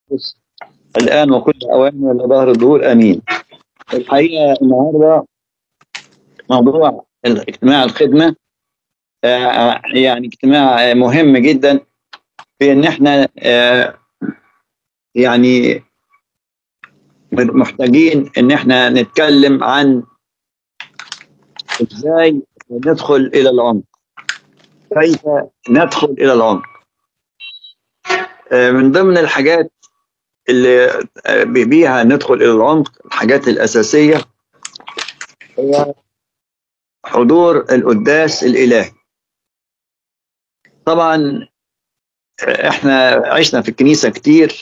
القدس الآن وكل أوان وإلى ظهر الظهور آمين الحقيقة النهاردة موضوع اجتماع الخدمة آه، يعني اجتماع مهم جدا في ان احنا آه، يعني محتاجين ان احنا نتكلم عن ازاي ندخل الى العمق كيف ندخل الى العمق آه، من ضمن الحاجات اللي بيها ندخل الى العمق الحاجات الاساسيه هي حضور القداس الالهي طبعا احنا عشنا في الكنيسه كتير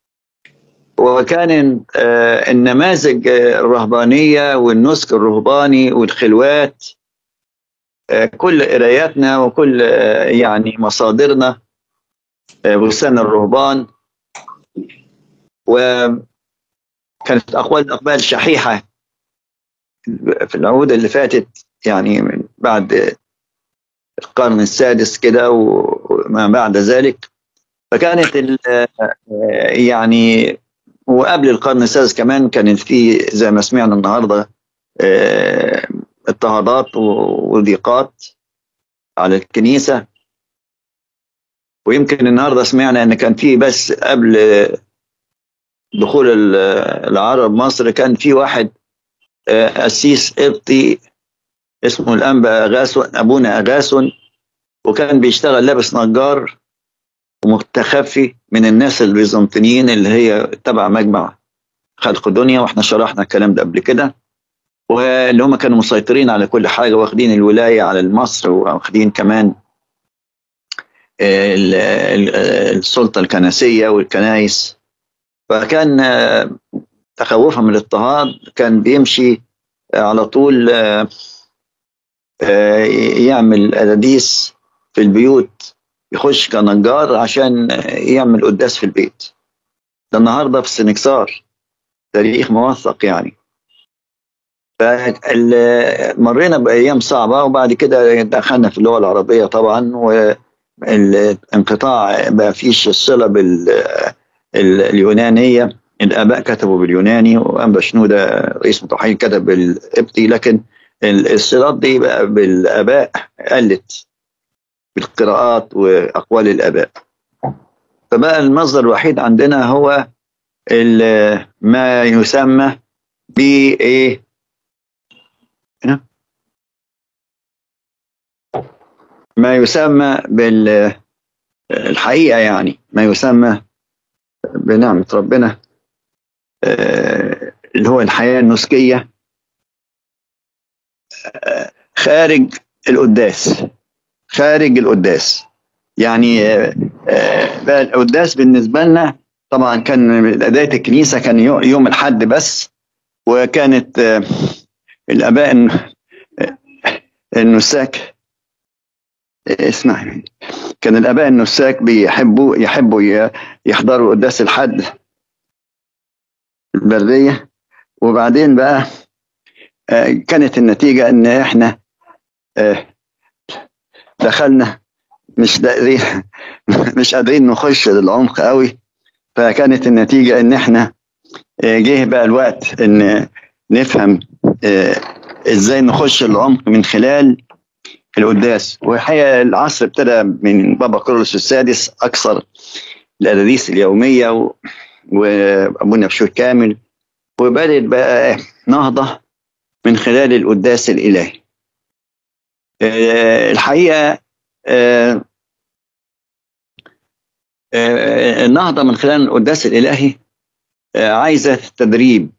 وكان آه، النماذج الرهبانيه والنسك الرهباني والخلوات آه، كل قراياتنا وكل آه، يعني مصادرنا بستان الرهبان وكانت اقوال الاقبال شحيحه في العهود اللي فاتت يعني من بعد القرن السادس كده وما بعد ذلك فكانت يعني وقبل القرن السادس كمان كانت في زي ما سمعنا النهارده اضطهادات وضيقات على الكنيسه ويمكن النهارده سمعنا ان كان في بس قبل دخول العرب مصر كان في واحد قسيس قبطي اسمه الانبا اغاسون ابونا اغاسون وكان بيشتغل لابس نجار ومتخفي من الناس البيزنطيين اللي هي تبع مجمع خلق دنيا واحنا شرحنا الكلام ده قبل كده واللي هم كانوا مسيطرين على كل حاجه واخدين الولايه على مصر واخدين كمان السلطه الكنسيه والكنائس فكان تخوفا من الاضطهاد كان بيمشي على طول يعمل أداديس في البيوت يخش كنجار عشان يعمل قداس في البيت ده النهارده في السنكسار تاريخ موثق يعني مرينا بأيام صعبة وبعد كده دخلنا في اللغة العربية طبعا والانقطاع ما فيش الصلة باليونانية الآباء كتبوا باليوناني وأنبا شنودة رئيس متوحين كتب بالقبطي لكن الصلات دي بقى بالآباء قلت بالقراءات وأقوال الآباء فبقى المصدر الوحيد عندنا هو ما يسمى ب ايه هنا ما يسمى بالحقيقة يعني ما يسمى بنعمة ربنا اللي هو الحياة النسكية خارج القداس خارج القداس يعني بقى القداس بالنسبة لنا طبعا كان بداية الكنيسة كان يوم الحد بس وكانت الآباء النساك اسمع كان الآباء النساك بيحبوا يحبوا يحضروا قداس الحد البرية وبعدين بقى كانت النتيجة ان احنا دخلنا مش قادرين مش قادرين نخش للعمق قوي فكانت النتيجة ان احنا جه بقى الوقت ان نفهم ازاي نخش العمق من خلال القداس والحقيقة العصر ابتدى من بابا كارلوس السادس اكثر الأداديس اليومية وابونا بشوي كامل وبدت بقى نهضة من خلال القداس الإلهي الحقيقة النهضة من خلال القداس الإلهي عايزة تدريب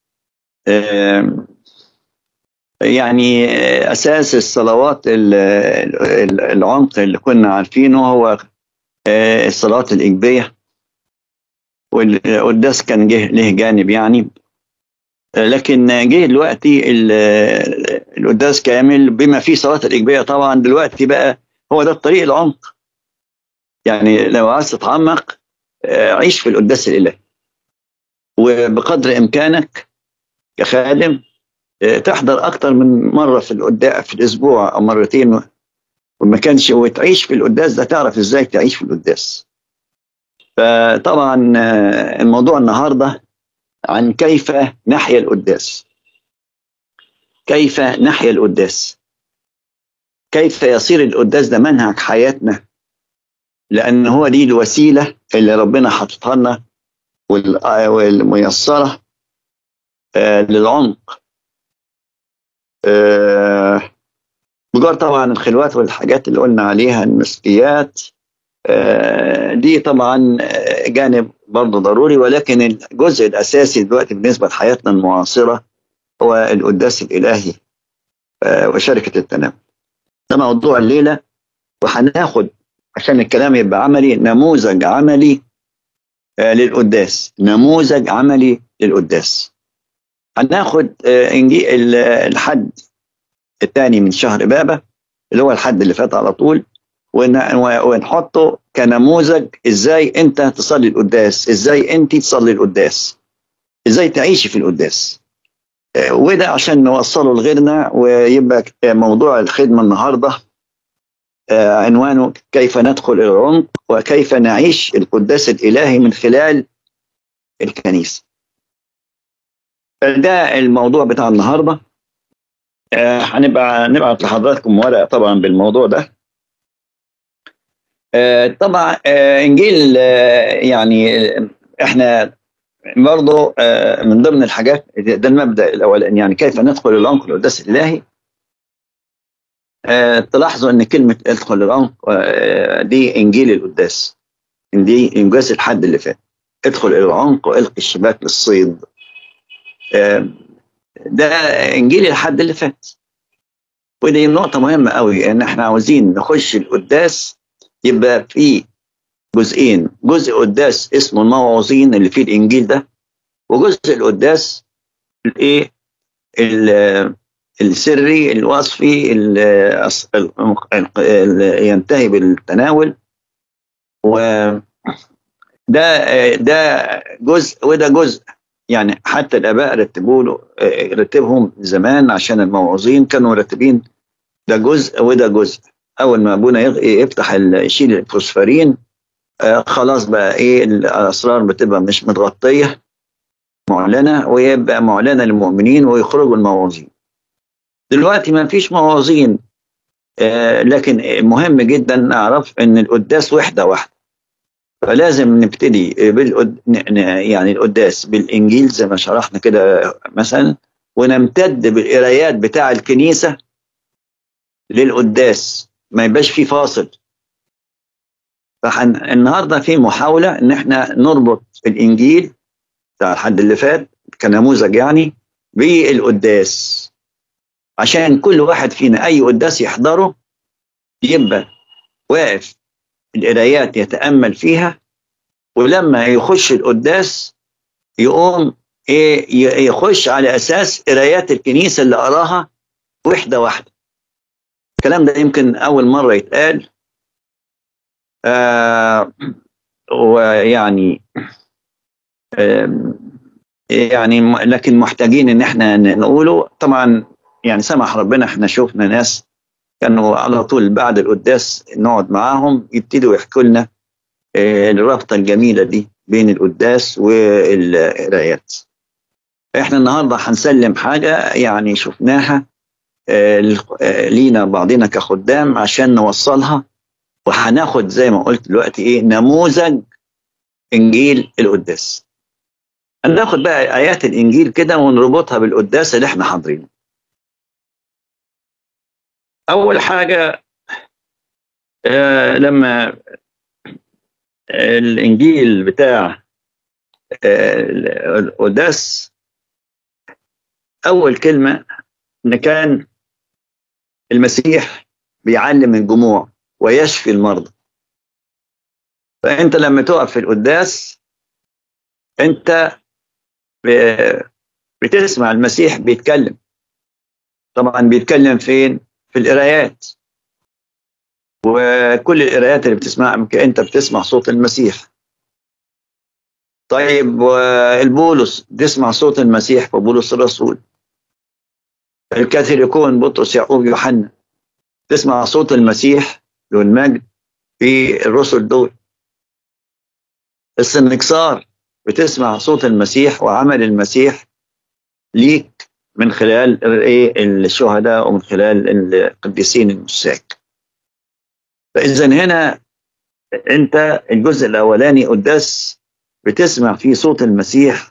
يعني أساس الصلوات العمق اللي كنا عارفينه هو الصلاة الإجبية والقداس كان جه له جانب يعني لكن جه دلوقتي القداس كامل بما فيه صلاه الاجبيه طبعا دلوقتي بقى هو ده الطريق العمق يعني لو عايز تتعمق عيش في القداس الالهي وبقدر امكانك كخادم تحضر اكتر من مره في القداس في الاسبوع او مرتين وما كانش وتعيش في القداس ده تعرف ازاي تعيش في القداس فطبعا الموضوع النهارده عن كيف نحيا القداس كيف نحيا القداس كيف يصير القداس ده منهج حياتنا لان هو دي الوسيله اللي ربنا حاططها لنا والميسره آه للعمق آه بجار طبعا الخلوات والحاجات اللي قلنا عليها المسؤوليات آه دي طبعا جانب برضه ضروري ولكن الجزء الاساسي دلوقتي بالنسبه لحياتنا المعاصره هو القداس الالهي وشركه التناول ده موضوع الليله وهناخد عشان الكلام يبقى عملي نموذج عملي للقداس نموذج عملي للقداس هناخد انجيل الحد الثاني من شهر بابا اللي هو الحد اللي فات على طول ونحطه كنموذج ازاي انت تصلي القداس ازاي انت تصلي القداس ازاي تعيشي في القداس وده عشان نوصله لغيرنا ويبقى موضوع الخدمه النهارده عنوانه كيف ندخل الى العمق وكيف نعيش القداس الالهي من خلال الكنيسه. ده الموضوع بتاع النهارده هنبقى نبعت لحضراتكم ورقه طبعا بالموضوع ده. طبعا انجيل يعني احنا برضه من ضمن الحاجات ده المبدا الاولاني يعني كيف ندخل العمق القداس الالهي تلاحظوا ان كلمه ادخل العمق دي انجيل القداس دي انجاز الحد اللي فات ادخل الى العمق والقي الشباك للصيد ده انجيل الحد اللي فات ودي نقطة مهمة قوي ان احنا عاوزين نخش القداس يبقى في جزئين جزء قداس اسمه الموعظين اللي فيه الانجيل ده وجزء القداس الايه السري الوصفي اللي ينتهي بالتناول وده ده جزء وده جزء يعني حتى الاباء رتبوا له رتبهم زمان عشان الموعظين كانوا مرتبين ده جزء وده جزء اول ما ابونا يفتح يشيل الفوسفورين آه خلاص بقى ايه الاسرار بتبقى مش متغطيه معلنه ويبقى معلنه للمؤمنين ويخرجوا المواعظين دلوقتي ما فيش مواعظين آه لكن مهم جدا نعرف ان القداس وحده واحده فلازم نبتدي بالقد... يعني القداس بالانجيل زي ما شرحنا كده مثلا ونمتد بالقرايات بتاع الكنيسه للقداس ما يبقاش فيه فاصل فالنهارده في محاوله ان احنا نربط الانجيل بتاع الحد اللي فات كنموذج يعني بالقداس عشان كل واحد فينا اي قداس يحضره يبقى واقف القرايات يتامل فيها ولما يخش القداس يقوم ايه يخش على اساس قرايات الكنيسه اللي قراها وحده واحده الكلام ده يمكن اول مره يتقال آه ويعني آه يعني لكن محتاجين ان احنا نقوله طبعا يعني سمح ربنا احنا شفنا ناس كانوا على طول بعد القداس نقعد معاهم يبتدوا يحكوا لنا آه الرابطه الجميله دي بين القداس والقرايات احنا النهارده هنسلم حاجه يعني شفناها آه لينا بعضنا كخدام عشان نوصلها وهناخد زي ما قلت دلوقتي ايه نموذج انجيل القداس هناخد بقى ايات الانجيل كده ونربطها بالقداس اللي احنا حاضرينه اول حاجه آه لما الانجيل بتاع آه القداس اول كلمه ان كان المسيح بيعلم الجموع ويشفي المرضى فانت لما تقف في القداس انت بتسمع المسيح بيتكلم طبعا بيتكلم فين في القرايات وكل القرايات اللي بتسمعها انت بتسمع صوت المسيح طيب والبولس تسمع صوت المسيح في بولس الرسول الكاثوليكون بطرس يعقوب يوحنا تسمع صوت المسيح له المجد في الرسل دول السنكسار بتسمع صوت المسيح وعمل المسيح ليك من خلال ايه الشهداء ومن خلال القديسين المساك فاذا هنا انت الجزء الاولاني قداس بتسمع فيه صوت المسيح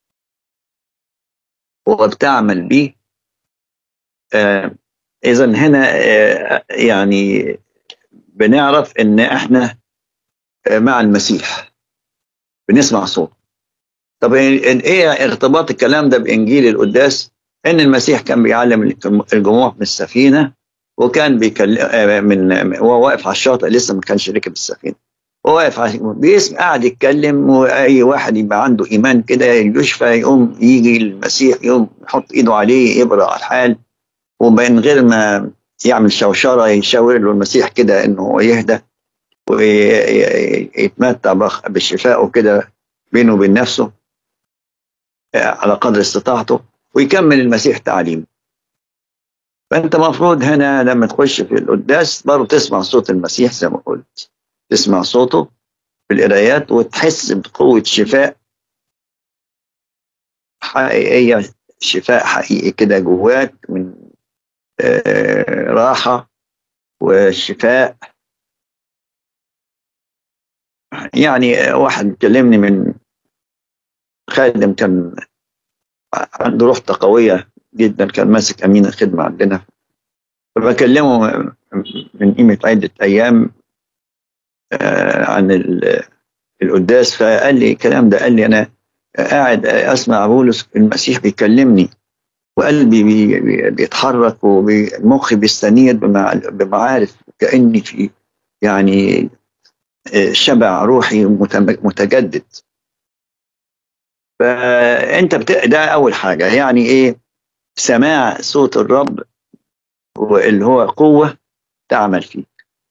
وبتعمل بيه آه اذا هنا آه يعني بنعرف ان احنا آه مع المسيح بنسمع صوت طب ايه ارتباط الكلام ده بانجيل القداس ان المسيح كان بيعلم الجموع من السفينه وكان بيكلم من وهو واقف على الشاطئ لسه ما كانش ركب السفينه هو واقف بيسمع قاعد يتكلم واي واحد يبقى عنده ايمان كده يشفى يقوم يجي المسيح يقوم يحط ايده عليه يبرأ الحال ومن غير ما يعمل شوشره يشاور له المسيح كده انه هو يهدى ويتمتع بالشفاء وكده بينه وبين نفسه على قدر استطاعته ويكمل المسيح تعليمه فانت مفروض هنا لما تخش في القداس برضه تسمع صوت المسيح زي ما قلت تسمع صوته في القرايات وتحس بقوة شفاء حقيقية شفاء حقيقي كده جواك من آه راحة وشفاء يعني واحد كلمني من خادم كان عنده روح قوية جدا كان ماسك أمين الخدمة عندنا فبكلمه من قيمة عدة أيام عن القداس فقال لي الكلام ده قال لي أنا قاعد أسمع بولس المسيح بيكلمني وقلبي بي بيتحرك ومخي بيستنير بمعارف كأني في يعني شبع روحي متجدد فانت بت... ده اول حاجه يعني ايه سماع صوت الرب واللي هو قوه تعمل فيك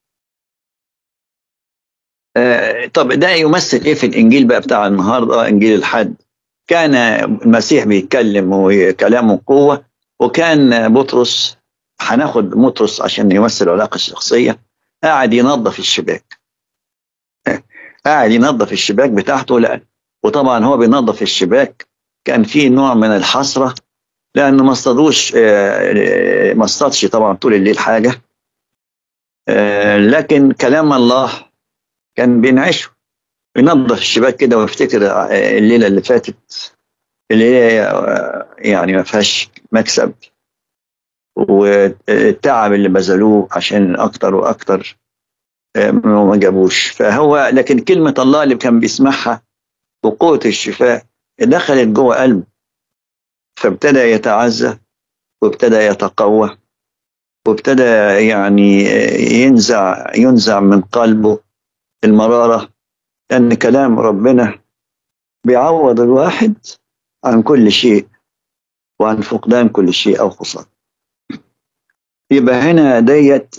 آه طب ده يمثل ايه في الانجيل بقى بتاع النهارده انجيل الحد كان المسيح بيتكلم وكلامه قوه وكان بطرس هناخد بطرس عشان يمثل العلاقه الشخصيه قاعد ينظف الشباك قاعد ينظف الشباك بتاعته لأ وطبعا هو بينظف الشباك كان في نوع من الحسرة لأنه ما اصطادوش ما اصطادش طبعا طول الليل حاجة لكن كلام الله كان بينعشه ينظف الشباك كده ويفتكر الليلة اللي فاتت اللي هي يعني ما فيهاش مكسب والتعب اللي بذلوه عشان أكتر وأكتر ما جابوش فهو لكن كلمة الله اللي كان بيسمعها وقوة الشفاء دخلت جوه قلبه فابتدى يتعزى وابتدى يتقوى وابتدى يعني ينزع ينزع من قلبه المرارة لأن كلام ربنا بيعوض الواحد عن كل شيء وعن فقدان كل شيء أو خسارة يبقى هنا ديت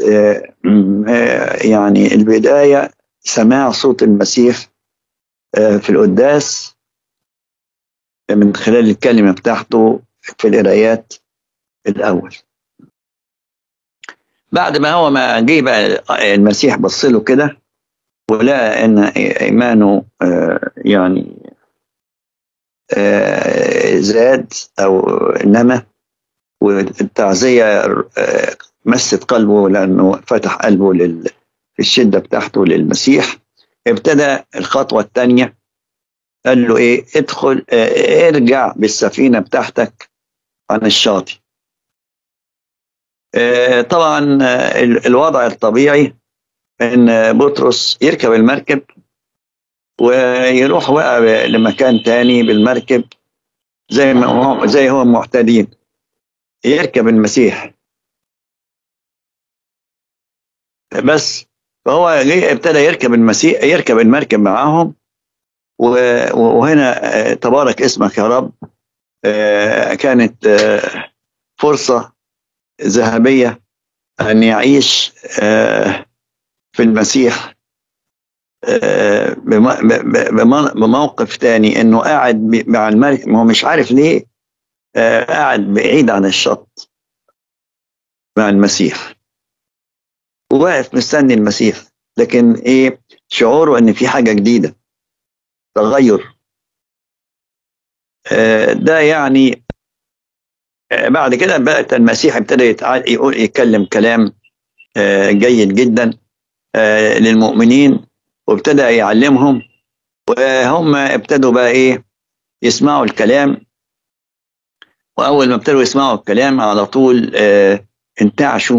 يعني البداية سماع صوت المسيح في القداس من خلال الكلمة بتاعته في القرايات الأول بعد ما هو ما جه بقى المسيح بص له كده ولقى ان ايمانه يعني زاد او نما والتعزيه مست قلبه لانه فتح قلبه لل في الشده بتاعته للمسيح ابتدى الخطوه الثانيه قال له ايه ادخل اه ارجع بالسفينه بتاعتك عن الشاطئ اه طبعا اه الوضع الطبيعي ان بطرس يركب المركب ويروح بقى لمكان تاني بالمركب زي ما هو زي هو معتادين يركب المسيح بس فهو ابتدى يركب المسيح يركب المركب معاهم وهنا تبارك اسمك يا رب كانت فرصة ذهبية أن يعيش في المسيح بموقف تاني انه قاعد مع الملك ما هو مش عارف ليه قاعد بعيد عن الشط مع المسيح وواقف مستني المسيح لكن ايه شعوره ان في حاجه جديده تغير آه، ده يعني آه، بعد كده بقى المسيح ابتدى يقول يتكلم كلام آه، جيد جدا للمؤمنين وابتدى يعلمهم وهم ابتدوا بقى ايه يسمعوا الكلام واول ما ابتدوا يسمعوا الكلام على طول انتعشوا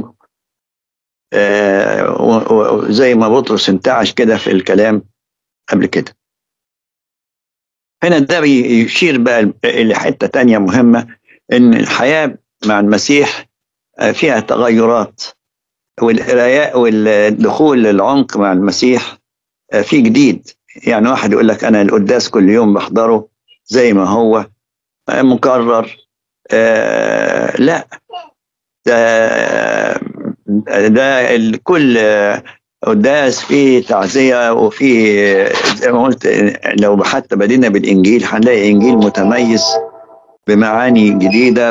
زي ما بطرس انتعش كده في الكلام قبل كده هنا ده بيشير بقى لحتة تانية مهمة إن الحياة مع المسيح آه، فيها تغيرات والقراية والدخول للعمق مع المسيح آه، في جديد يعني واحد يقول لك أنا القداس كل يوم بحضره زي ما هو آه، مكرر آه لا ده ده الكل قداس فيه تعزية وفيه زي ما قلت لو حتى بدينا بالإنجيل هنلاقي إنجيل متميز بمعاني جديدة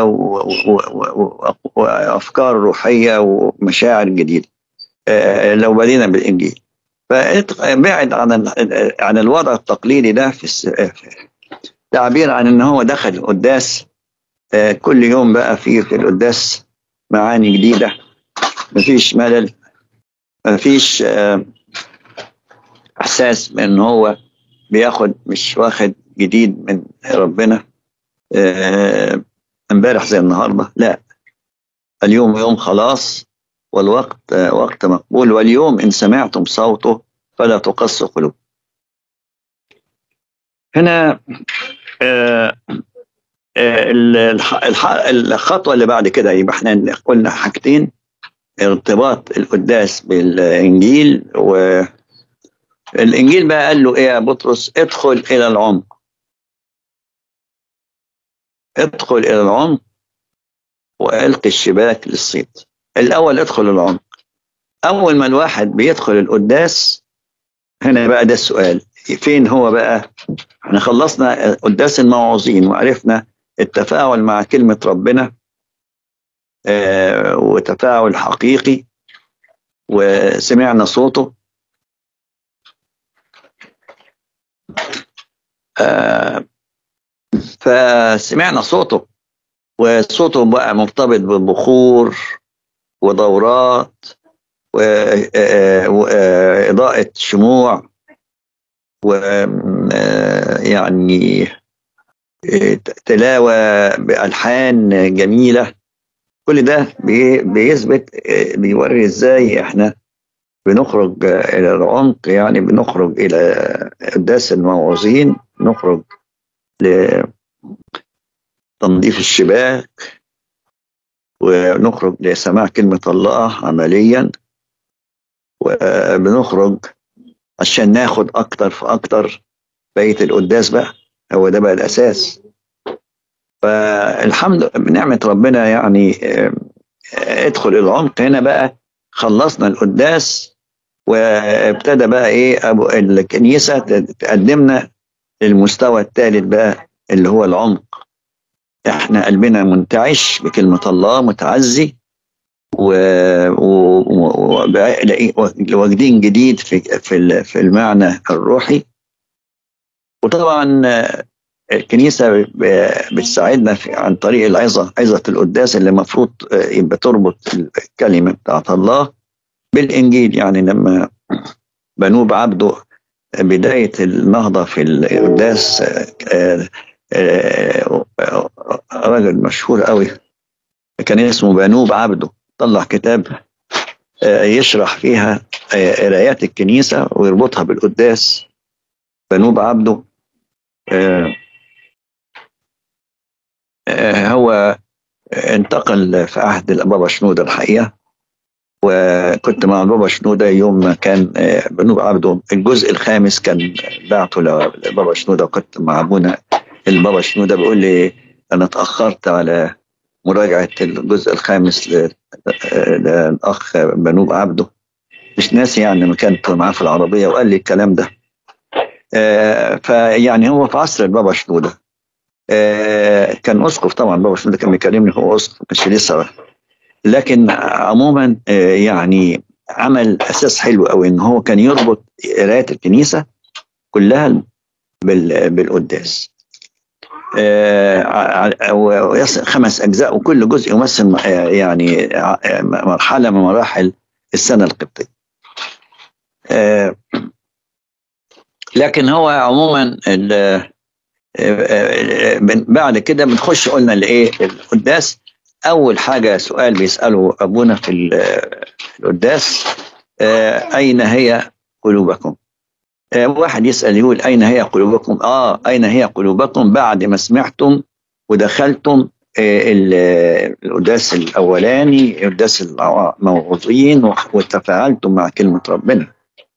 وأفكار روحية ومشاعر جديدة آه، لو بدينا بالإنجيل فبعد عن عن الوضع التقليدي ده في تعبير عن ان هو دخل القداس آه، كل يوم بقى في في القداس معاني جديده مفيش ملل مفيش آه، احساس بان هو بياخد مش واخد جديد من ربنا آه، امبارح زي النهارده لا اليوم يوم خلاص والوقت آه، وقت مقبول واليوم ان سمعتم صوته فلا تقص قلوب هنا الخطوه اللي بعد كده يبقى احنا قلنا حاجتين ارتباط القداس بالانجيل والانجيل بقى قال له ايه يا بطرس ادخل الى العمق ادخل الى العمق والقي الشباك للصيد الاول ادخل العمق اول ما الواحد بيدخل القداس هنا بقى ده السؤال فين هو بقى احنا خلصنا قداس الموعظين وعرفنا التفاعل مع كلمة ربنا آه، وتفاعل حقيقي وسمعنا صوته آه، فسمعنا صوته وصوته بقى مرتبط بالبخور ودورات وإضاءة آه، شموع ويعني تلاوة بألحان جميلة كل ده بيثبت بيوري ازاي احنا بنخرج الى العمق يعني بنخرج الى قداس الموعظين نخرج لتنظيف الشباك ونخرج لسماع كلمة الله عمليا وبنخرج عشان ناخد أكتر فأكتر بقية القداس بقى هو ده بقى الأساس فالحمد بنعمة ربنا يعني آه، ادخل العمق هنا بقى خلصنا القداس وابتدى بقى ايه ابو الكنيسه تقدمنا للمستوى الثالث بقى اللي هو العمق احنا قلبنا منتعش بكلمه الله متعزي و, و... واخدين جديد في في في المعنى الروحي وطبعا الكنيسة بتساعدنا عن طريق العظة عظة القداس اللي المفروض آه، يبقى تربط الكلمة بتاعت الله بالإنجيل يعني لما بنوب عبده بداية النهضة في القداس آه، آه، راجل مشهور قوي كان اسمه بنوب عبده طلع كتاب يشرح فيها قرايات الكنيسة ويربطها بالقداس بنوب عبده آه، هو انتقل في عهد البابا شنودة الحقيقة وكنت مع البابا شنودة يوم ما كان آه، بنوب عبده الجزء الخامس كان بعته لبابا شنودة وكنت مع ابونا البابا شنودة بيقول لي انا اتاخرت على مراجعه الجزء الخامس للاخ بنوب عبده مش ناسي يعني ما كنت معاه في العربيه وقال لي الكلام ده آه، فيعني هو في عصر البابا شنوده آه، كان اسقف طبعا بابا شنوده كان بيكلمني هو اسقف مش لسه لكن عموما آه، يعني عمل اساس حلو قوي ان هو كان يربط قرايه الكنيسه كلها بالقداس آه خمس أجزاء وكل جزء يمثل يعني مرحلة من مراحل السنة القبطية آه لكن هو عموما بعد كده بنخش قلنا لايه القداس اول حاجه سؤال بيساله ابونا في القداس اين هي قلوبكم واحد يسال يقول اين هي قلوبكم اه اين هي قلوبكم بعد ما سمعتم ودخلتم القداس الاولاني قداس الموعوظين وتفاعلتم مع كلمه ربنا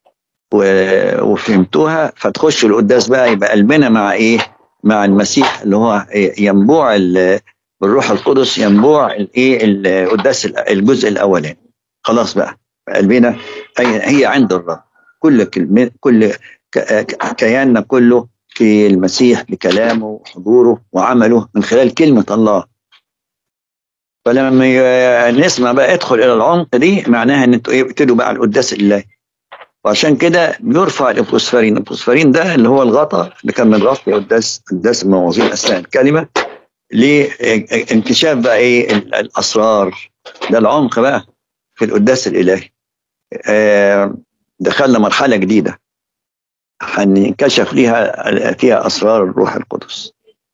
وفهمتوها فتخش القداس بقى يبقى قلبنا مع ايه مع المسيح اللي هو ينبوع بالروح القدس ينبوع الايه القداس الجزء الاولاني خلاص بقى قلبنا هي عند الرب كل كلمه كل كياننا كله في المسيح بكلامه وحضوره وعمله من خلال كلمه الله فلما نسمع بقى ادخل الى العمق دي معناها ان انتوا ايه ابتدوا بقى القداس الالهي وعشان كده بيرفع الفوسفورين الفوسفورين ده اللي هو الغطاء اللي كان متغطي قداس قداس المواضيع اثناء الكلمه لانكشاف بقى ايه الاسرار ده العمق بقى في القداس الالهي آه دخلنا مرحله جديده هنكشف ليها فيها اسرار الروح القدس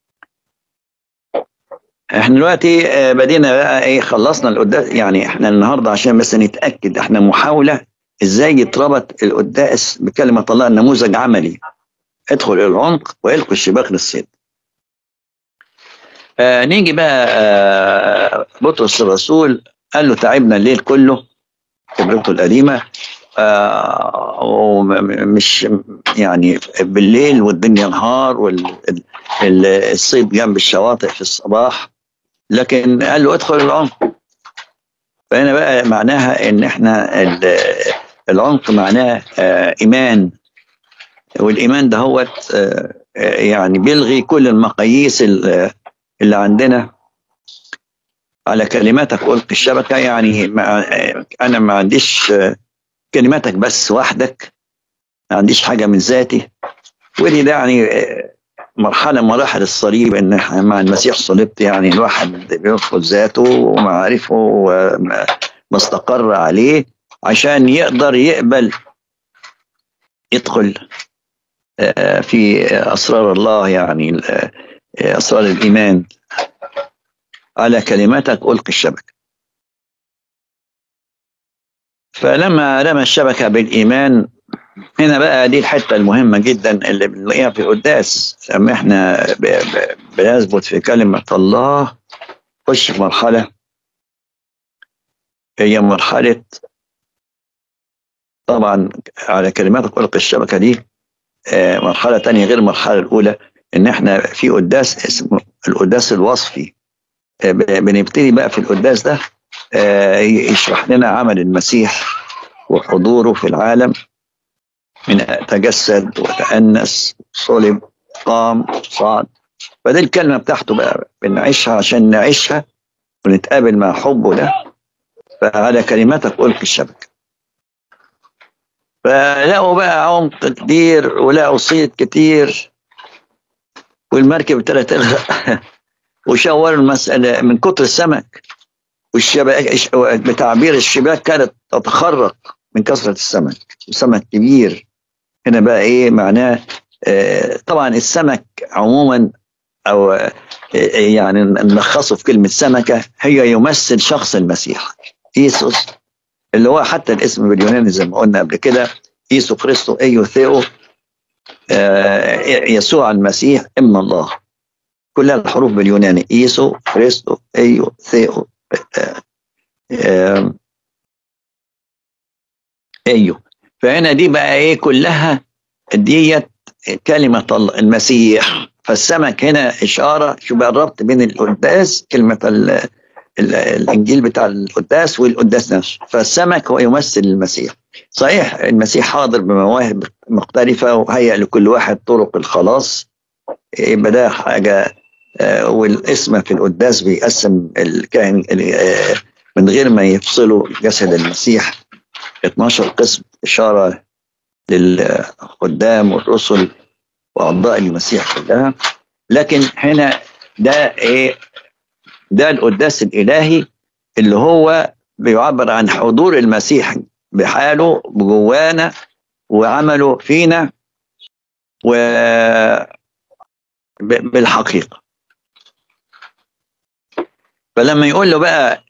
احنا دلوقتي آه بدينا بقى ايه خلصنا القداس يعني احنا النهارده عشان بس نتاكد احنا محاوله ازاي يتربط القداس بكلمه الله نموذج عملي ادخل الى العمق والقوا الشباك للصيد آه نيجي بقى آه بطرس الرسول قال له تعبنا الليل كله خبرته القديمه آه ومش يعني بالليل والدنيا نهار والصيد جنب الشواطئ في الصباح لكن قال له ادخل العمق فهنا بقى معناها ان احنا العمق معناه آه ايمان والايمان ده هو آه يعني بيلغي كل المقاييس اللي عندنا على كلماتك ألقي الشبكة يعني ما أنا ما عنديش كلماتك بس وحدك ما عنديش حاجة من ذاتي ودي ده يعني مرحلة مراحل الصليب إن مع المسيح صلبت يعني الواحد بيرفض ذاته ومعارفه وما استقر عليه عشان يقدر يقبل يدخل في أسرار الله يعني أسرار الإيمان على كلماتك ألقي الشبكة فلما رمى الشبكة بالإيمان هنا بقى دي الحتة المهمة جدا اللي بنلاقيها في قداس لما احنا بنثبت في كلمة الله خش في مرحلة هي مرحلة طبعا على كلماتك ألقي الشبكة دي مرحلة تانية غير المرحلة الأولى إن احنا في قداس اسمه القداس الوصفي بنبتدي بقى في القداس ده يشرح لنا عمل المسيح وحضوره في العالم من تجسد وتأنس صلب قام صعد فدي الكلمة بتاعته بقى بنعيشها عشان نعيشها ونتقابل مع حبه ده فعلى كلماتك ألقي الشبكة فلقوا بقى عمق كتير ولقوا صيد كتير والمركب ابتدت تغرق وشوروا المسألة من كتر السمك والشباك بتعبير الشباك كانت تتخرق من كثرة السمك سمك كبير هنا بقى ايه معناه آه طبعا السمك عموما او آه يعني نلخصه في كلمة سمكة هي يمثل شخص المسيح إيسوس اللي هو حتى الاسم باليوناني زي ما قلنا قبل كده إيسو كريستو أيو ثيو آه يسوع المسيح ابن الله كلها الحروف باليوناني إيسو كريستو أيو ثيو أيو فهنا دي بقى إيه كلها ديت كلمة الله المسيح فالسمك هنا إشارة شو بقى الربط بين القداس كلمة ال ال الإنجيل بتاع القداس والقداس نفسه فالسمك هو يمثل المسيح صحيح المسيح حاضر بمواهب مختلفة وهيئ لكل واحد طرق الخلاص يبقى ده حاجة آه والاسم في القداس بيقسم الكائن آه من غير ما يفصلوا جسد المسيح 12 قسم إشارة للخدام والرسل واعضاء المسيح كلها لكن هنا ده ايه ده القداس الالهي اللي هو بيعبر عن حضور المسيح بحاله جوانا وعمله فينا و بالحقيقه فلما يقول له بقى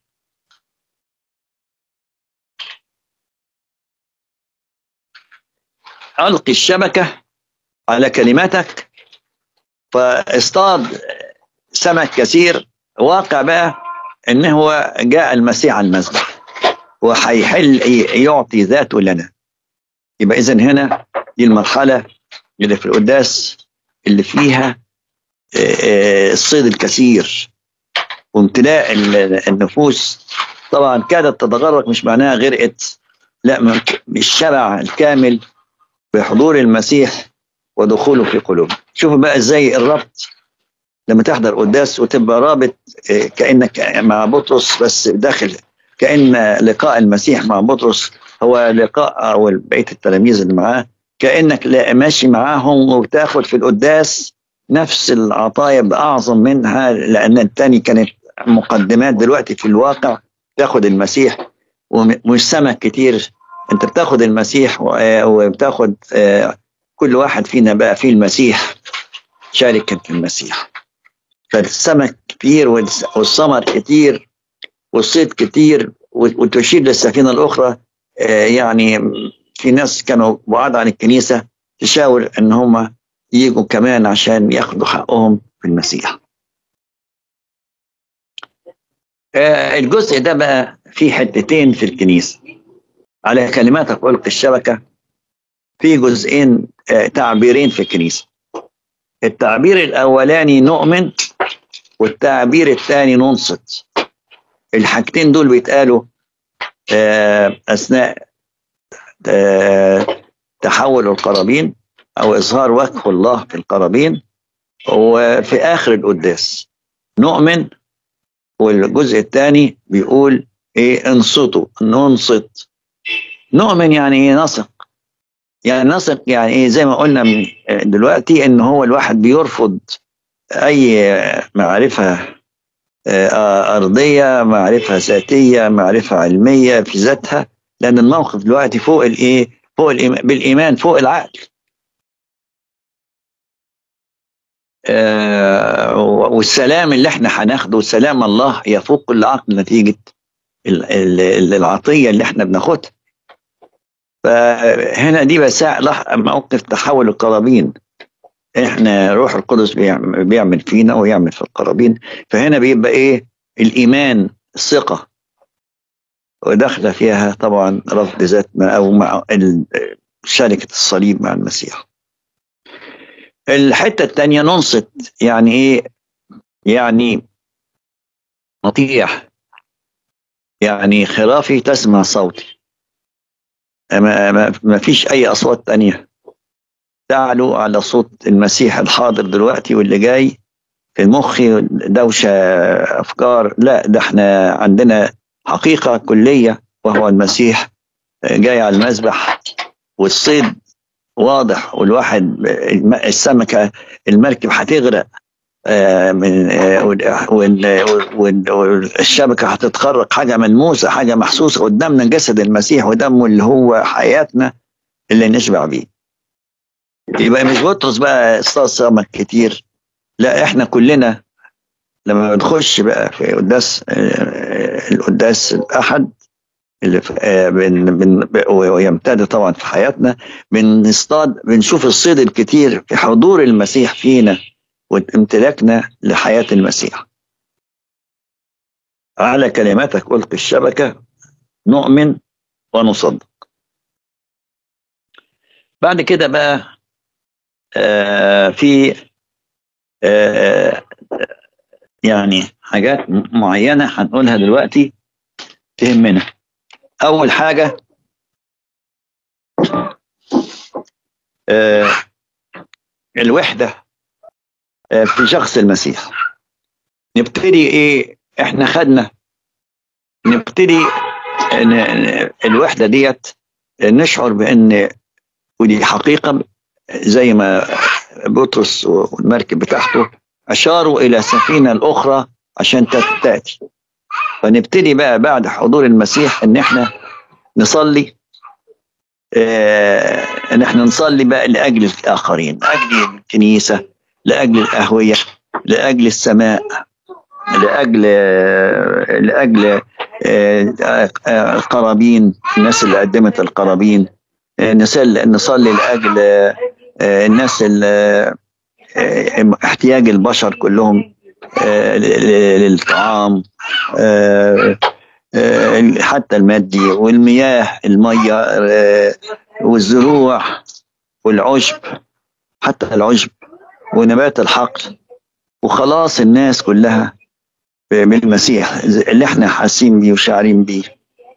ألقي الشبكة على كلماتك فاصطاد سمك كثير واقع بقى ان هو جاء المسيح على المذبح وهيحل يعطي ذاته لنا يبقى اذا هنا دي المرحله اللي في القداس اللي فيها الصيد الكثير وامتلاء النفوس طبعا كادت تتغرق مش معناها غرقت لا الشبع الكامل بحضور المسيح ودخوله في قلوبنا شوفوا بقى ازاي الربط لما تحضر قداس وتبقى رابط كانك مع بطرس بس داخل كان لقاء المسيح مع بطرس هو لقاء او بقيه التلاميذ اللي معاه كانك ماشي معاهم وتاخد في القداس نفس العطايا باعظم منها لان الثاني كانت مقدمات دلوقتي في الواقع تاخد المسيح ومش سمك كتير انت بتاخد المسيح وبتاخد كل واحد فينا بقى فيه المسيح شاركا في المسيح فالسمك كتير والثمر كتير والصيد كتير وتشير للسفينه الاخرى يعني في ناس كانوا بعاد عن الكنيسه تشاور ان هم يجوا كمان عشان ياخدوا حقهم في المسيح. الجزء ده بقى فيه حتتين في الكنيسه على كلماتك ألقي الشبكه في جزئين تعبيرين في الكنيسه. التعبير الاولاني نؤمن والتعبير الثاني ننصت. الحاجتين دول بيتقالوا اثناء تحول القرابين او اظهار وجه الله في القرابين وفي اخر القداس نؤمن والجزء الثاني بيقول ايه انصتوا ننصت نؤمن يعني ايه نثق يعني نثق يعني ايه زي ما قلنا من دلوقتي ان هو الواحد بيرفض اي معرفه ارضيه معرفه ذاتيه معرفه علميه في ذاتها لان الموقف دلوقتي فوق الايه فوق الإيمان بالايمان فوق العقل آه والسلام اللي احنا هناخده سلام الله يفوق كل عقل نتيجه العطيه اللي احنا بناخدها فهنا دي بس موقف تحول القرابين احنا روح القدس بيعمل, بيعمل فينا ويعمل في القرابين فهنا بيبقى ايه الايمان الثقه وداخله فيها طبعا رفض ذاتنا او مع شركه الصليب مع المسيح الحته الثانيه ننصت يعني ايه يعني مطيع يعني خرافي تسمع صوتي ما, ما, ما فيش اي اصوات تانية تعلو على صوت المسيح الحاضر دلوقتي واللي جاي في مخي دوشه افكار لا ده احنا عندنا حقيقه كليه وهو المسيح جاي على المذبح والصيد واضح والواحد السمكه المركب هتغرق من والشبكه هتتخرق حاجه ملموسه حاجه محسوسه قدامنا جسد المسيح ودمه اللي هو حياتنا اللي نشبع بيه يبقى مش بطرس بقى اصطاد سمك كتير لا احنا كلنا لما بنخش بقى في قداس القداس الاحد اللي بن بن ويمتد طبعا في حياتنا بنصطاد بنشوف الصيد الكتير في حضور المسيح فينا وامتلاكنا لحياة المسيح على كلماتك ألقي الشبكة نؤمن ونصدق بعد كده بقى آه في آه يعني حاجات معينة هنقولها دلوقتي تهمنا أول حاجة آه الوحدة في شخص المسيح نبتدي ايه احنا خدنا نبتدي الوحدة ديت نشعر بان ودي حقيقة زي ما بطرس والمركب بتاعته اشاروا الى سفينه الاخرى عشان تاتي فنبتدي بقى بعد حضور المسيح ان احنا نصلي آه ان احنا نصلي بقى لاجل الاخرين لاجل الكنيسه لاجل الاهويه لاجل السماء لاجل لاجل القرابين الناس اللي قدمت القرابين نصلي نصلي لاجل الناس اللي احتياج البشر كلهم للطعام حتى المادي والمياه الميه والزروع والعشب حتى العشب ونبات الحقل وخلاص الناس كلها بالمسيح اللي احنا حاسين بيه وشاعرين بيه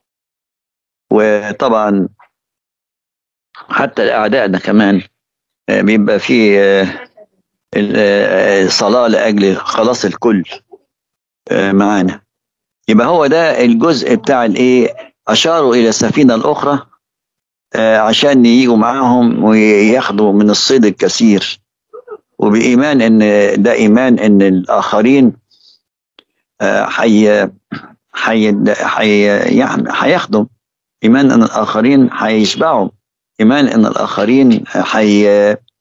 وطبعا حتى اعدائنا كمان بيبقى فيه صلاة لأجل خلاص الكل معانا يبقى هو ده الجزء بتاع الايه أشاروا إلى السفينة الأخرى عشان يجوا معاهم وياخدوا من الصيد الكثير وبإيمان إن ده إيمان إن الآخرين حي حي حي يعني هياخدوا إيمان إن الآخرين هيشبعوا إيمان إن الآخرين حي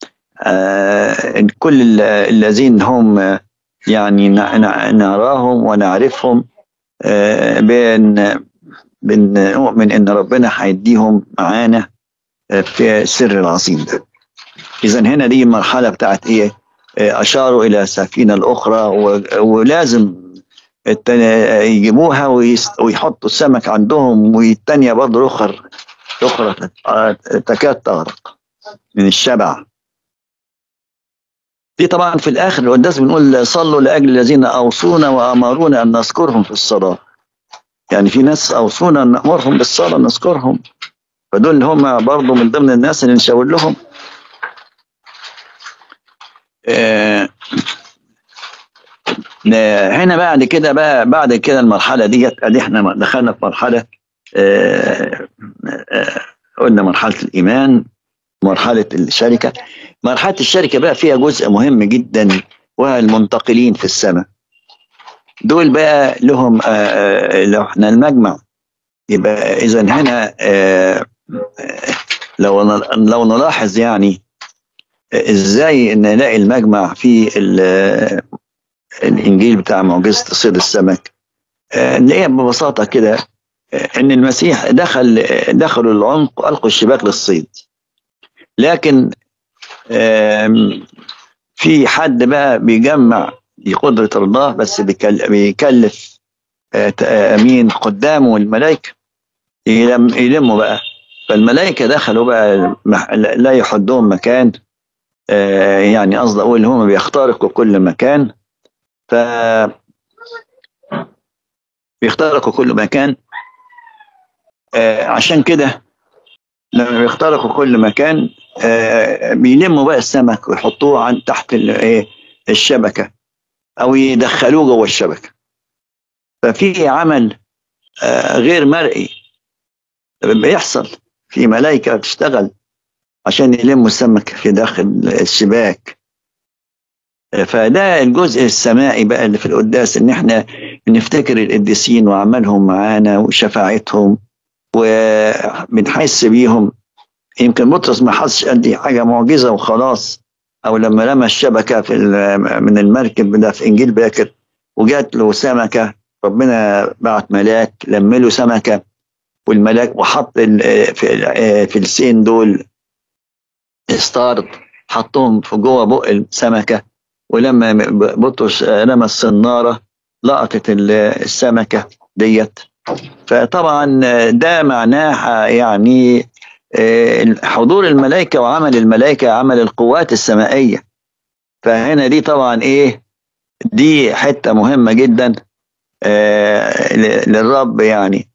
آه كل الذين هم يعني نراهم ونعرفهم آه بن بنؤمن ان ربنا هيديهم معانا في السر العظيم ده اذا هنا دي المرحله بتاعت ايه اشاروا الى السفينه الاخرى ولازم يجيبوها ويحطوا السمك عندهم والتانيه برضه الاخر الاخرى تكاد تغرق من الشبع دي طبعا في الاخر القداس بنقول صلوا لاجل الذين اوصونا وامرونا ان نذكرهم في الصلاه يعني في ناس اوصونا ان نامرهم بالصلاه نذكرهم فدول هم برضه من ضمن الناس اللي نشاور لهم آه هنا بعد كده بقى بعد كده المرحله ديت ادي احنا دخلنا في مرحله آه آه قلنا مرحله الايمان مرحله الشركه مرحله الشركه بقى فيها جزء مهم جدا وهو المنتقلين في السماء دول بقى لهم آه لو احنا المجمع يبقى اذا هنا لو لو نلاحظ يعني ازاي نلاقي المجمع في الانجيل بتاع معجزه صيد السمك نلاقيها ببساطه كده ان المسيح دخل دخلوا العمق والقوا الشباك للصيد لكن في حد بقى بيجمع بقدرة الله بس بيكلف مين قدامه الملائكة يلم يلموا بقى فالملائكة دخلوا بقى لا يحدهم مكان يعني قصدي أقول هم بيخترقوا كل مكان ف بيخترقوا كل مكان عشان كده لما بيخترقوا كل مكان آه بيلموا بقى السمك ويحطوه عن تحت ايه الشبكه او يدخلوه جوه الشبكه ففي عمل آه غير مرئي بيحصل في ملائكه بتشتغل عشان يلموا السمك في داخل الشباك آه فده الجزء السمائي بقى اللي في القداس ان احنا نفتكر القديسين وعملهم معانا وشفاعتهم وبنحس بيهم يمكن بطرس ما حسش قد حاجه معجزه وخلاص او لما رمى الشبكه في من المركب ده في انجيل باكر وجات له سمكه ربنا بعت ملاك لم له سمكه والملاك وحط في في السين دول اصطاد حطهم في جوه بق السمكه ولما بطرس رمى الصناره لقطت السمكه ديت فطبعا ده معناه يعني حضور الملائكة وعمل الملائكة عمل القوات السمائية فهنا دي طبعا ايه دي حتة مهمة جدا للرب يعني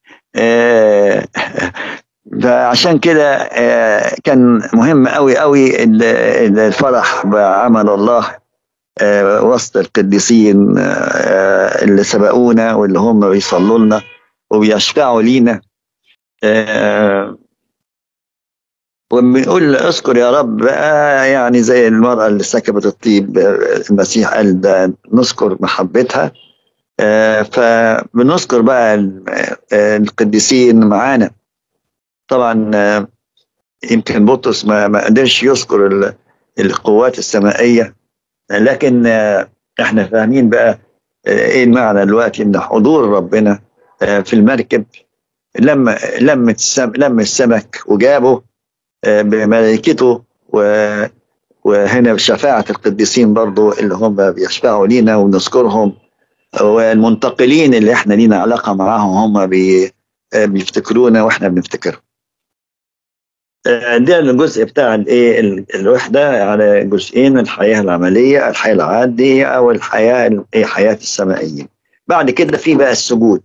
فعشان كده كان مهم قوي قوي الفرح بعمل الله وسط القديسين اللي سبقونا واللي هم بيصلوا لنا وبيشفعوا لينا وبنقول اذكر يا رب بقى يعني زي المرأة اللي سكبت الطيب المسيح قال ده نذكر محبتها آه، فبنذكر بقى ال- آه، القديسين معانا طبعا آه، يمكن بطرس ما ما قدرش يذكر ال- القوات السمائية لكن آه، احنا فاهمين بقى آه، ايه المعنى دلوقتي ان حضور ربنا آه، في المركب لما لم السم لم السمك وجابه آه، بملائكته و وهنا بشفاعة القديسين برضو اللي هم بيشفعوا لينا ونذكرهم والمنتقلين اللي احنا لينا علاقة معاهم هم بي آه، بيفتكرونا واحنا بنفتكرهم آه، ده الجزء بتاع الايه ال- الوحدة على جزئين الحياة العملية الحياة العادية او الحياة ال- إيه، حياة السمائيين بعد كده في بقى السجود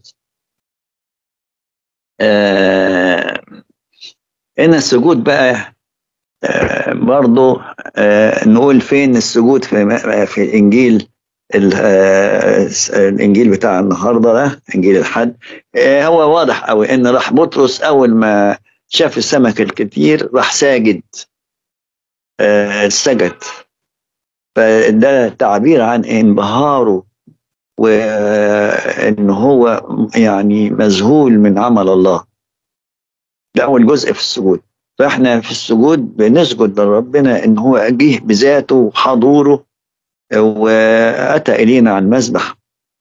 آه هنا السجود بقى آه برضو آه نقول فين السجود في في الانجيل ال- آه، الانجيل بتاع النهارده ده انجيل الحد آه هو واضح قوي ان راح بطرس اول ما شاف السمك الكتير راح ساجد آه سجد فده تعبير عن انبهاره وان هو يعني مذهول من عمل الله ده اول جزء في السجود فاحنا في السجود بنسجد لربنا ان هو جه بذاته وحضوره واتى الينا على المذبح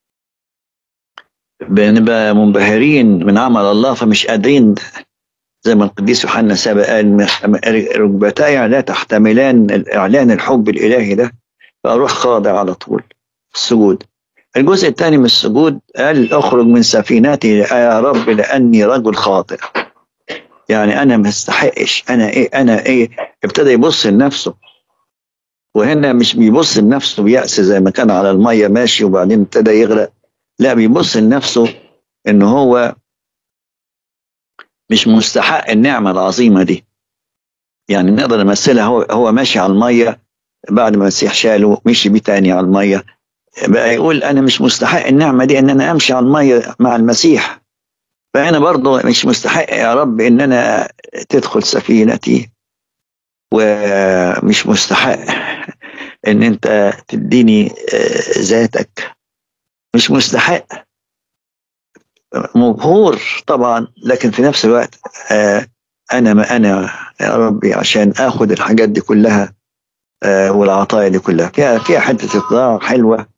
بنبقى منبهرين من عمل الله فمش قادرين زي ما القديس يوحنا سبق قال ركبتاي لا تحتملان اعلان الحب الالهي ده فاروح خاضع على طول في السجود الجزء الثاني من السجود قال اخرج من سفينتي يا رب لاني رجل خاطئ يعني انا ما استحقش انا ايه انا ايه ابتدى يبص لنفسه وهنا مش بيبص لنفسه بيأس زي ما كان على المية ماشي وبعدين ابتدى يغرق لا بيبص لنفسه ان هو مش مستحق النعمة العظيمة دي يعني نقدر نمثلها هو هو ماشي على المية بعد ما المسيح شاله مشي بيه تاني على المية بقى يقول انا مش مستحق النعمة دي ان انا امشي على المية مع المسيح فانا برضه مش مستحق يا رب ان انا تدخل سفينتي ومش مستحق ان انت تديني آه، ذاتك مش مستحق مبهور طبعا لكن في نفس الوقت آه، انا ما انا يا ربي عشان اخد الحاجات دي كلها آه، والعطايا دي كلها فيها فيها حته اتضاع حلوه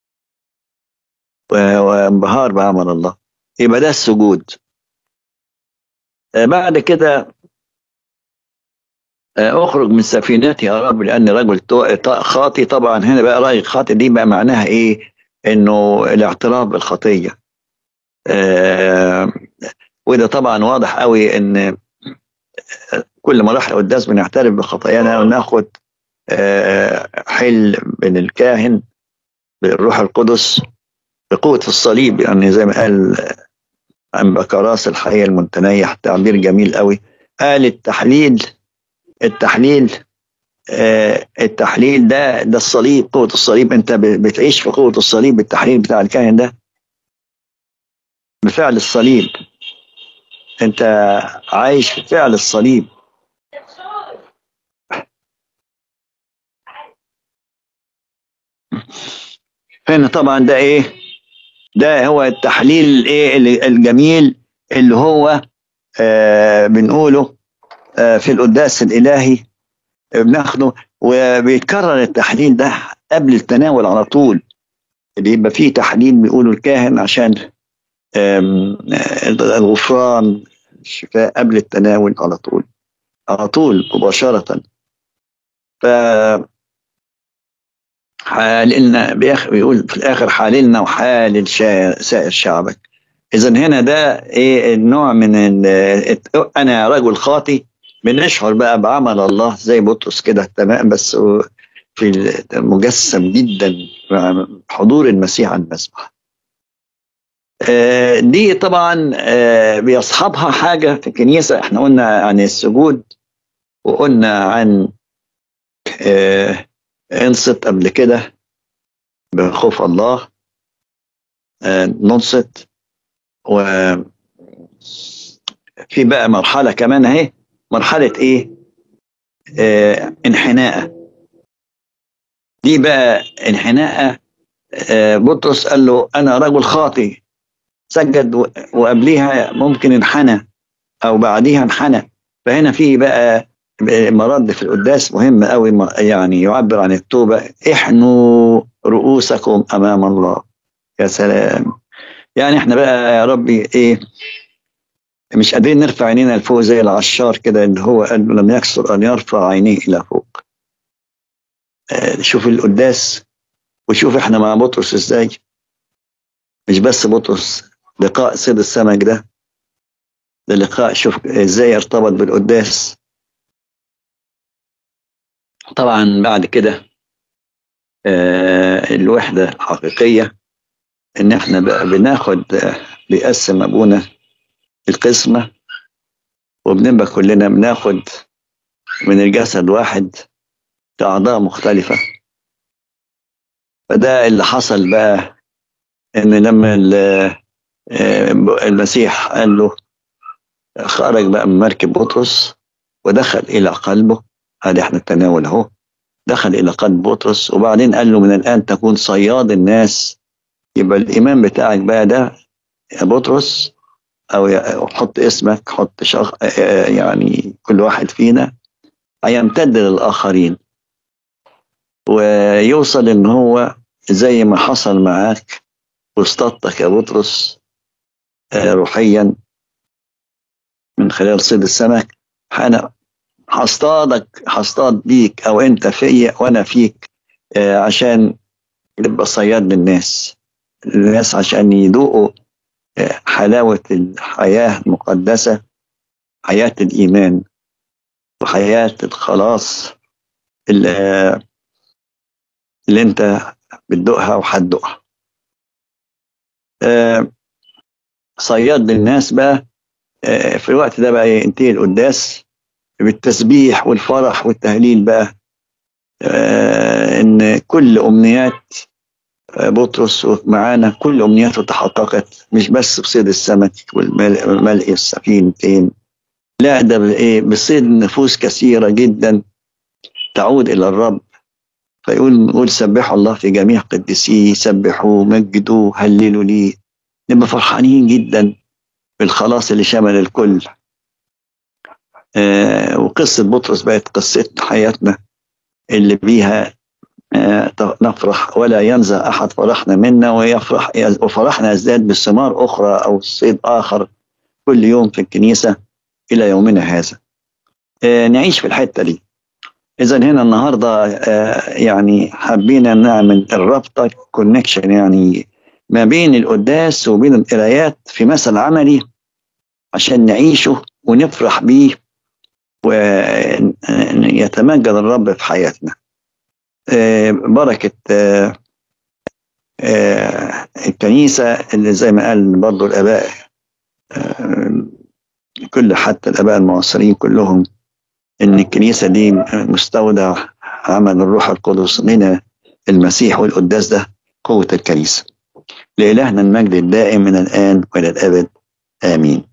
و- وانبهار بعمل الله يبقى ده السجود آه، بعد كده آه، اخرج من سفينتي يا رب لاني رجل تو- ط- خاطي طبعا هنا بقى راجل خاطي دي بقى معناها ايه انه الاعتراف بالخطيه آه، وده طبعا واضح قوي ان كل ما راح القداس بنعترف بخطايانا وناخد آه، حل من الكاهن بالروح القدس بقوة الصليب يعني زي ما قال عن بكراس الحقيقة المتنيح تعبير جميل قوي قال التحليل التحليل آه، التحليل ده ده الصليب قوة الصليب انت ب- بتعيش في قوة الصليب بالتحليل بتاع الكاهن ده بفعل الصليب انت عايش في فعل الصليب هنا طبعا ده ايه ده هو التحليل ايه اللي- الجميل اللي هو آه بنقوله آه في القداس الالهي بناخده وبيتكرر التحليل ده قبل التناول على طول بيبقى فيه تحليل بيقوله الكاهن عشان آم، آه، الغفران الشفاء قبل التناول على طول على طول مباشرة ف حاللنا بيخ- بيقول في الآخر حاللنا وحال الشا- سائر شعبك إذا هنا ده إيه النوع من ال- الت- أنا رجل خاطي بنشعر بقى بعمل الله زي بطرس كده تمام بس هو في المجسم جدا مع حضور المسيح على المسبح آه، دي طبعا آه، بيصحبها حاجة في الكنيسة احنا قلنا عن السجود وقلنا عن آه، انصت قبل كده بخوف الله آه، ننصت و في بقى مرحلة كمان اهي مرحلة ايه آه انحناء دي بقى انحناء آه بطرس قال له انا رجل خاطي سجد وقبليها ممكن انحنى او بعديها انحنى فهنا في بقى مرد في القداس مهم قوي يعني يعبر عن التوبه احنوا رؤوسكم امام الله يا سلام يعني احنا بقى يا ربي ايه مش قادرين نرفع عينينا لفوق زي العشار كده اللي هو قال لم يكسر ان يرفع عينيه الى فوق آه شوف القداس وشوف احنا مع بطرس ازاي مش بس بطرس لقاء سيد السمك ده ده لقاء شوف ازاي ارتبط بالقداس طبعا بعد كده آه الوحدة الحقيقية ان احنا بقى بناخد آه بيقسم ابونا القسمة وبنبقى كلنا بناخد من الجسد واحد كأعضاء مختلفة فده اللي حصل بقى ان لما المسيح قال له خرج بقى من مركب بطرس ودخل الى قلبه هذا احنا التناول اهو دخل الى قلب بطرس وبعدين قال له من الان تكون صياد الناس يبقى الايمان بتاعك بقى ده يا بطرس او حط اسمك حط شخ... يعني كل واحد فينا هيمتد للاخرين ويوصل ان هو زي ما حصل معاك واصطادتك يا بطرس روحيا من خلال صيد السمك انا هصطادك هصطاد بيك او انت فيا وانا فيك عشان نبقى صياد للناس الناس عشان يذوقوا حلاوة الحياة المقدسة حياة الإيمان وحياة الخلاص اللي, اللي أنت بتدوقها وهتدوقها صياد للناس بقى في الوقت ده بقى ينتهي القداس بالتسبيح والفرح والتهليل بقى ان كل امنيات بطرس ومعانا كل امنياته تحققت مش بس بصيد السمك والملء السفينتين لا ده بايه بصيد نفوس كثيره جدا تعود الى الرب فيقول نقول سبحوا الله في جميع قدسيه سبحوا مجدوا هللوا ليه نبقى فرحانين جدا بالخلاص اللي شمل الكل آه وقصة بطرس بقت قصتنا حياتنا اللي بيها آه نفرح ولا ينزع أحد فرحنا منا ويفرح وفرحنا يزداد بثمار أخرى أو صيد آخر كل يوم في الكنيسة إلى يومنا هذا آه نعيش في الحتة دي إذا هنا النهاردة آه يعني حبينا نعمل الرابطة كونكشن يعني ما بين القداس وبين القرايات في مثل عملي عشان نعيشه ونفرح بيه ويتمجد الرب في حياتنا بركة الكنيسة اللي زي ما قال برضو الآباء كل حتى الآباء المعاصرين كلهم إن الكنيسة دي مستودع عمل الروح القدس من المسيح والقداس ده قوة الكنيسة لإلهنا المجد الدائم من الآن وإلى الأبد آمين